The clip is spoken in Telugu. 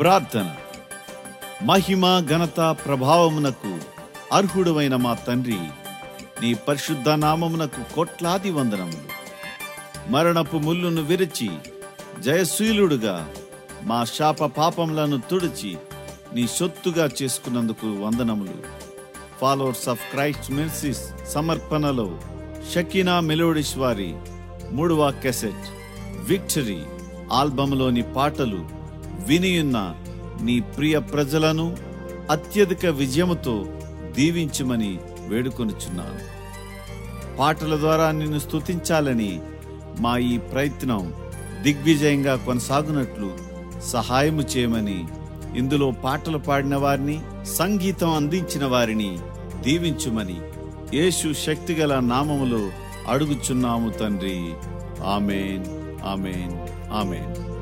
ప్రార్థన మహిమ ఘనత ప్రభావమునకు అర్హుడమైన మా తండ్రి నీ పరిశుద్ధ నామమునకు కోట్లాది వందనములు మరణపు ముల్లును విరిచి జయశీలుడుగా మా శాప పాపములను తుడిచి నీ సొత్తుగా చేసుకున్నందుకు వందనములు ఫాలోవర్స్ ఆఫ్ క్రైస్ట్ మెర్సిస్ సమర్పణలో షకీనా మెలోడిస్ వారి మూడవ కెసెట్ విక్టరీ ఆల్బమ్లోని పాటలు వినియున్న నీ ప్రియ ప్రజలను అత్యధిక విజయముతో దీవించమని వేడుకొనుచున్నాను పాటల ద్వారా నిన్ను స్తుతించాలని మా ఈ ప్రయత్నం దిగ్విజయంగా కొనసాగునట్లు సహాయము చేయమని ఇందులో పాటలు పాడిన వారిని సంగీతం అందించిన వారిని దీవించుమని యేసు శక్తిగల నామములో అడుగుచున్నాము తండ్రి ఆమెన్ ఆమెన్ ఆమెన్